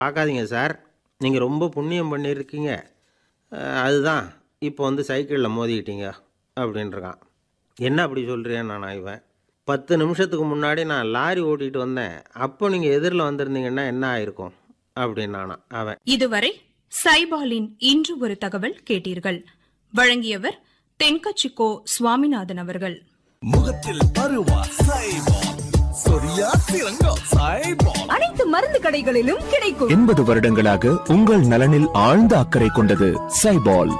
பார்க்காதீங்க சார் நீங்கள் ரொம்ப புண்ணியம் பண்ணியிருக்கீங்க அஹ், அதுதான் இப்போ வந்து சைக்கிளில் மோதிக்கிட்டீங்க அப்படின்றான் என்ன அப்படி சொல்கிறேன் நான் இவன் பத்து நிமிஷத்துக்கு முன்னாடி நான் லாரி ஓட்டிகிட்டு வந்தேன் அப்போ நீங்கள் எதிரில் வந்திருந்தீங்கன்னா என்ன ஆயிருக்கும் அப்படின்னானா அவன் இதுவரை சைபாலின் இன்று ஒரு தகவல் கேட்டீர்கள் வழங்கியவர் தென்கச்சிக்கோ சுவாமிநாதன் அவர்கள் முகத்தில் பருவா சைபால் சொரியா சிறங்கா சைபால் அனைத்து மருந்து கடைகளிலும் கிடைக்கும் எண்பது வருடங்களாக உங்கள் நலனில் ஆழ்ந்த அக்கறை கொண்டது சைபால்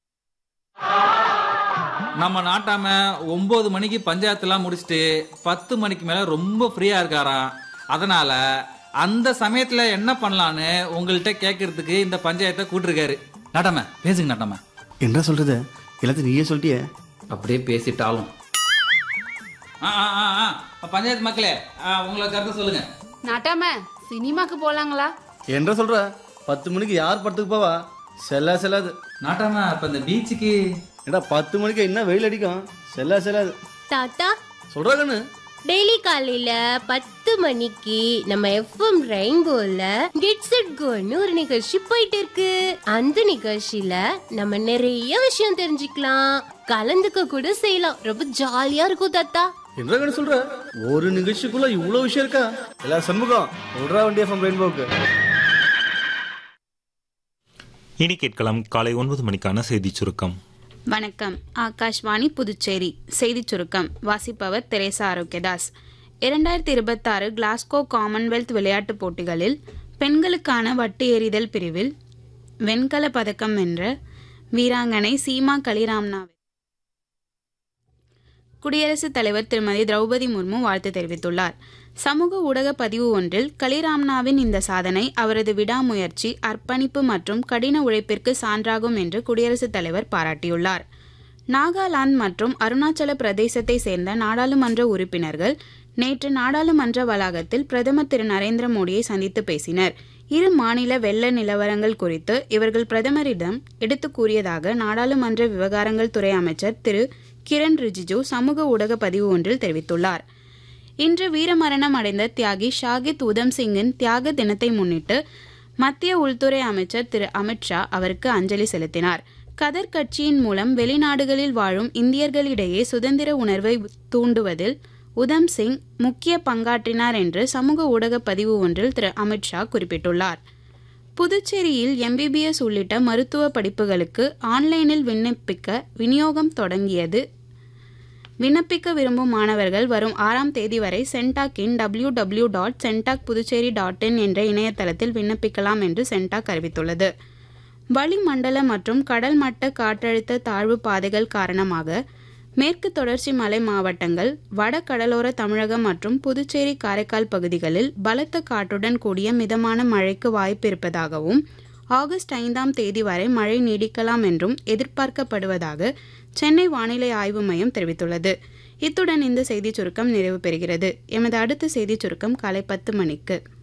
நம்ம நாட்டாம ஒன்பது மணிக்கு பஞ்சாயத்துலாம் முடிச்சுட்டு பத்து மணிக்கு மேல ரொம்ப ஃப்ரீயா இருக்காராம் அதனால அந்த சமயத்துல என்ன பண்ணலான்னு உங்கள்கிட்ட கேட்கறதுக்கு இந்த பஞ்சாயத்தை கூட்டிருக்காரு நாட்டாம பேசுங்க நாட்டாம என்ன சொல்றது எல்லாத்தையும் நீயே சொல்லிட்டியே அப்படியே பேசிட்டாலும் ஆ, ஆ, ஆ, ஆ. பஞ்சாயத்து மக்களே ஆ, உங்களை கருத்து சொல்லுங்க நாட்டாம சினிமாக்கு போலாங்களா என்ன சொல்ற பத்து மணிக்கு யார் படத்துக்கு போவா செல்லா செல்லாது நாட்டாம அப்ப இந்த பீச்சுக்கு ஏடா பத்து மணிக்கு என்ன வெயில் அடிக்கும் செல்லா செல்லாது தாத்தா சொல்றா கண்ணு டெய்லி காலையில பத்து மணிக்கு நம்ம எஃப்எம் ரெயின்போல கெட்ஸ் இட் கோன்னு ஒரு நிகழ்ச்சி போயிட்டு இருக்கு அந்த நிகழ்ச்சியில நம்ம நிறைய விஷயம் தெரிஞ்சுக்கலாம் கலந்துக்க கூட செய்யலாம் ரொம்ப ஜாலியா இருக்கும் தாத்தா என்ன கண்ணு சொல்ற ஒரு நிகழ்ச்சிக்குள்ள இவ்வளவு விஷயம் இருக்கா எல்லா சண்முகம் சொல்றா வண்டி எஃப்எம் ரெயின்போக்கு இனி கேட்கலாம் காலை ஒன்பது மணிக்கான செய்திச் சுருக்கம் வணக்கம் ஆகாஷ்வாணி புதுச்சேரி செய்திச் சுருக்கம் வாசிப்பவர் தெரேசா ஆரோக்கியதாஸ் இரண்டாயிரத்தி இருபத்தாறு கிளாஸ்கோ காமன்வெல்த் விளையாட்டுப் போட்டிகளில் பெண்களுக்கான வட்டு எறிதல் பிரிவில் வெண்கல பதக்கம் வென்ற வீராங்கனை சீமா கலிராம்னா குடியரசுத் தலைவர் திருமதி திரௌபதி முர்மு வாழ்த்து தெரிவித்துள்ளார் சமூக ஊடக பதிவு ஒன்றில் கலிராம்னாவின் இந்த சாதனை அவரது விடாமுயற்சி அர்ப்பணிப்பு மற்றும் கடின உழைப்பிற்கு சான்றாகும் என்று குடியரசுத் தலைவர் பாராட்டியுள்ளார் நாகாலாந்து மற்றும் அருணாச்சல பிரதேசத்தை சேர்ந்த நாடாளுமன்ற உறுப்பினர்கள் நேற்று நாடாளுமன்ற வளாகத்தில் பிரதமர் திரு நரேந்திர மோடியை சந்தித்து பேசினர் இரு மாநில வெள்ள நிலவரங்கள் குறித்து இவர்கள் பிரதமரிடம் எடுத்துக் கூறியதாக நாடாளுமன்ற விவகாரங்கள் துறை அமைச்சர் திரு கிரண் ரிஜிஜு சமூக ஊடக பதிவு ஒன்றில் தெரிவித்துள்ளார் இன்று வீரமரணம் அடைந்த தியாகி ஷாகித் உதம் சிங்கின் தியாக தினத்தை முன்னிட்டு மத்திய உள்துறை அமைச்சர் திரு அமித்ஷா அவருக்கு அஞ்சலி செலுத்தினார் கதர் கட்சியின் மூலம் வெளிநாடுகளில் வாழும் இந்தியர்களிடையே சுதந்திர உணர்வை தூண்டுவதில் உதம் சிங் முக்கிய பங்காற்றினார் என்று சமூக ஊடக பதிவு ஒன்றில் திரு அமித்ஷா குறிப்பிட்டுள்ளார் புதுச்சேரியில் எம்பிபிஎஸ் உள்ளிட்ட மருத்துவ படிப்புகளுக்கு ஆன்லைனில் விண்ணப்பிக்க விநியோகம் தொடங்கியது விண்ணப்பிக்க விரும்பும் மாணவர்கள் வரும் ஆறாம் தேதி வரை சென்டாக்கின் W W dot Centac Puducherry dot in என்ற இணையதளத்தில் விண்ணப்பிக்கலாம் என்று சென்டாக் அறிவித்துள்ளது வளிமண்டல மற்றும் கடல் மட்ட காற்றழுத்த தாழ்வு பாதைகள் காரணமாக மேற்கு தொடர்ச்சி மலை மாவட்டங்கள் வட கடலோர தமிழகம் மற்றும் புதுச்சேரி காரைக்கால் பகுதிகளில் பலத்த காற்றுடன் கூடிய மிதமான மழைக்கு வாய்ப்பு இருப்பதாகவும் ஆகஸ்ட் ஐந்தாம் தேதி வரை மழை நீடிக்கலாம் என்றும் எதிர்பார்க்கப்படுவதாக சென்னை வானிலை ஆய்வு மையம் தெரிவித்துள்ளது இத்துடன் இந்த செய்திச் சுருக்கம் நிறைவு பெறுகிறது எமது அடுத்த செய்திச் சுருக்கம் காலை பத்து மணிக்கு